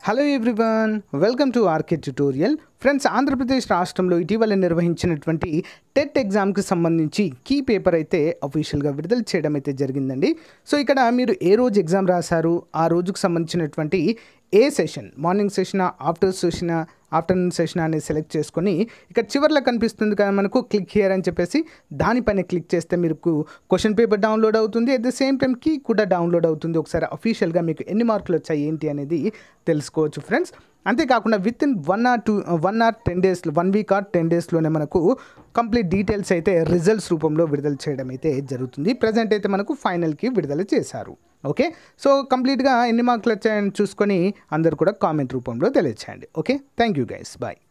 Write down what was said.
hello everyone welcome to RK tutorial friends Andhra Pradesh రాష్ట్రంలో ఇటీవల నిర్వహించినటువంటి టెట్ ఎగ్జామ్కి సంబంధించి కీ పేపర్ అయితే అఫీషియల్గా విడుదల చేయడం అయితే జరిగిందండి సో ఇక్కడ మీరు ఏ రోజు ఎగ్జామ్ రాశారు ఆ రోజుకు సంబంధించినటువంటి ఏ సెషన్ మార్నింగ్ సెషనా ఆఫ్టర్ సెషనా ఆఫ్టర్నూన్ సెషన్ అనేది సెలెక్ట్ చేసుకొని ఇక్కడ చివర్లో కనిపిస్తుంది కదా మనకు క్లిక్ హియర్ అని చెప్పేసి దానిపైన క్లిక్ చేస్తే మీకు క్వశ్చన్ పేపర్ డౌన్లోడ్ అవుతుంది at the same time key కూడా డౌన్లోడ్ అవుతుంది ఒకసారి అఫీషియల్గా మీకు ఎన్ని మార్కులు వచ్చాయి ఏంటి అనేది తెలుసుకోవచ్చు ఫ్రెండ్స్ అంతేకాకుండా within one or two one or ten days one week or ten డేస్లోనే మనకు కంప్లీట్ డీటెయిల్స్ అయితే రిజల్ట్స్ రూపంలో విడుదల చేయడం అయితే జరుగుతుంది ప్రజెంట్ అయితే మనకు ఫైనల్కి విడుదల చేశారు ఓకే సో కంప్లీట్గా ఎన్ని మార్కులు వచ్చాయని చూసుకొని అందరు కూడా కామెంట్ రూపంలో తెలియచేయండి okay thank you guys bye